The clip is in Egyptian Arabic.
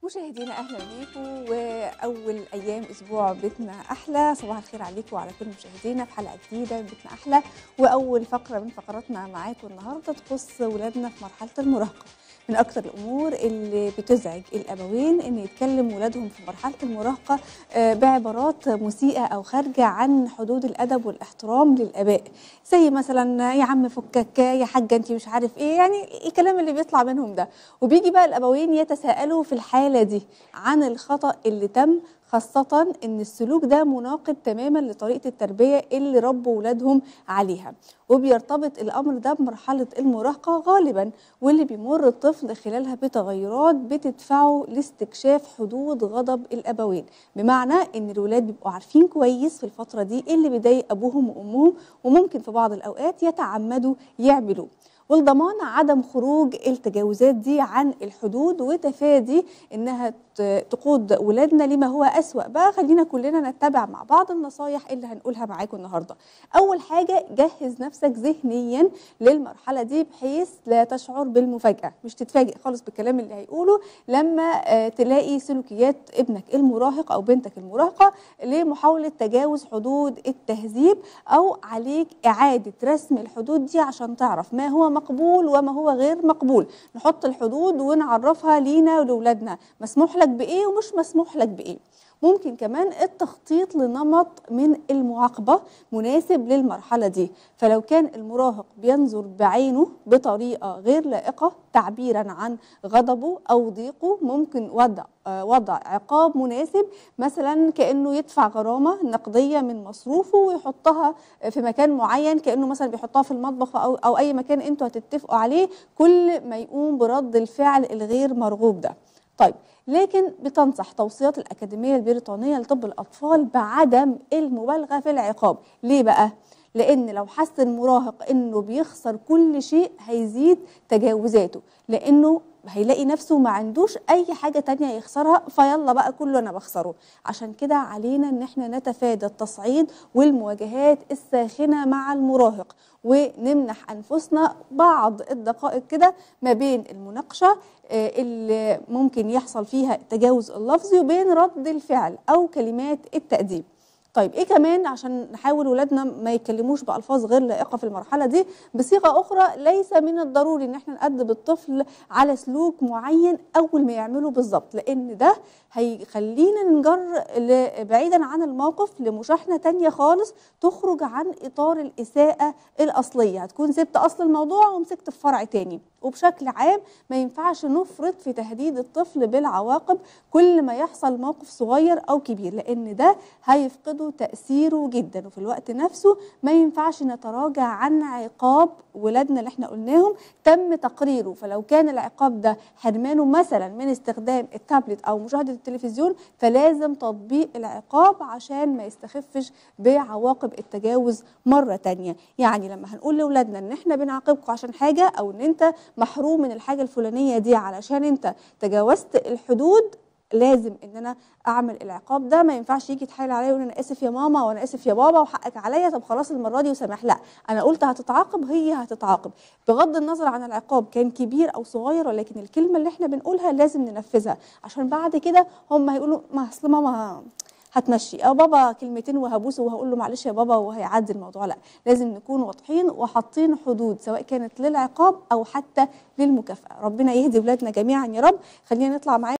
مشاهدينا اهلا بيكم واول ايام اسبوع بيتنا احلى صباح الخير عليكم وعلى كل مشاهدينا في حلقه جديده من بيتنا احلى واول فقره من فقراتنا معاكم النهارده تخص ولادنا في مرحله المراهقه من اكثر الامور اللي بتزعج الابوين ان يتكلم ولادهم في مرحله المراهقه آه، بعبارات مسيئه او خارجه عن حدود الادب والاحترام للاباء زي مثلا يا عم فكك يا حاجه انت مش عارف ايه يعني الكلام اللي بيطلع منهم ده وبيجي بقى الابوين يتساءلوا في الحاله دي عن الخطا اللي تم خاصة إن السلوك ده مناقض تماما لطريقة التربية اللي ربوا ولادهم عليها وبيرتبط الأمر ده بمرحلة المراهقة غالبا واللي بيمر الطفل خلالها بتغيرات بتدفعه لاستكشاف حدود غضب الأبوين بمعنى إن الولاد بيبقوا عارفين كويس في الفترة دي إيه اللي بيضايق أبوهم وأمهم وممكن في بعض الأوقات يتعمدوا يعملوه والضمان عدم خروج التجاوزات دي عن الحدود وتفادي انها ت- تقود ولادنا لما هو اسوا بقى خلينا كلنا نتبع مع بعض النصايح اللي هنقولها معاكم النهارده اول حاجه جهز نفسك ذهنيا للمرحله دي بحيث لا تشعر بالمفاجاه مش تتفاجئ خالص بالكلام اللي هيقوله لما آه، تلاقي سلوكيات ابنك المراهق او بنتك المراهقه لمحاوله تجاوز حدود التهذيب او عليك اعاده رسم الحدود دي عشان تعرف ما هو مقبول وما هو غير مقبول نحط الحدود ونعرفها لينا ولولادنا مسموح لك بايه ومش مسموح لك بايه ممكن كمان التخطيط لنمط من المعاقبة مناسب للمرحلة دي فلو كان المراهق بينظر بعينه بطريقة غير لائقة تعبيرا عن غضبه أو ضيقه ممكن وضع آه، وضع عقاب مناسب مثلا كأنه يدفع غرامة نقدية من مصروفه ويحطها في مكان معين كأنه مثلا بيحطها في المطبخ أو, أو أي مكان أنتوا هتتفقوا عليه كل ما يقوم برد الفعل الغير مرغوب ده طيب لكن بتنصح توصيات الأكاديمية البريطانية لطب الأطفال بعدم المبالغة في العقاب ليه بقى؟ لأن لو حس المراهق إنه بيخسر كل شيء هيزيد تجاوزاته لأنه هيلاقي نفسه ما عندوش أي حاجة تانية يخسرها فيلا بقى كله أنا بخسره عشان كده علينا إن احنا نتفادى التصعيد والمواجهات الساخنة مع المراهق ونمنح أنفسنا بعض الدقائق كده ما بين المناقشة آه، اللي ممكن يحصل فيها التجاوز اللفظي وبين رد الفعل أو كلمات التأديب طيب ايه كمان عشان نحاول ولادنا ما يتكلموش بالفاظ غير لائقه في المرحله دي بصيغه اخرى ليس من الضروري ان احنا نأدب الطفل على سلوك معين اول ما يعمله بالظبط لان ده هيخلينا نجر ل- بعيدا عن الموقف لمشاحنه تانية خالص تخرج عن اطار الاساءه الاصليه هتكون سبت اصل الموضوع ومسكت في فرع تاني وبشكل عام ما ينفعش نفرط في تهديد الطفل بالعواقب كل ما يحصل موقف صغير او كبير لان ده هيفقده تاثيره جدا وفي الوقت نفسه ما ينفعش نتراجع عن عقاب ولادنا اللي احنا قلناهم تم تقريره فلو كان العقاب ده حرمانه مثلا من استخدام التابلت او مشاهده التلفزيون فلازم تطبيق العقاب عشان ما يستخفش بعواقب التجاوز مره تانية يعني لما هنقول لاولادنا ان احنا بنعاقبكم عشان حاجه او ان انت محروم من الحاجه الفلانيه دي علشان انت تجاوزت الحدود لازم ان انا اعمل العقاب ده ما ينفعش يجي يتحايل عليا ويقول انا اسف يا ماما وانا اسف يا بابا وحقك عليا طب خلاص المره دي وسامح لا انا قلت هتتعاقب هي هتتعاقب بغض النظر عن العقاب كان كبير او صغير ولكن الكلمه اللي احنا بنقولها لازم ننفذها عشان بعد كده هم هيقولوا ما اصل ماما هتمشي او بابا كلمتين وهبوسه وهقول له معلش يا بابا وهيعدي الموضوع لا لازم نكون واضحين وحاطين حدود سواء كانت للعقاب او حتى للمكافاه ربنا يهدي ولادنا جميعا يا رب خلينا نطلع معاكم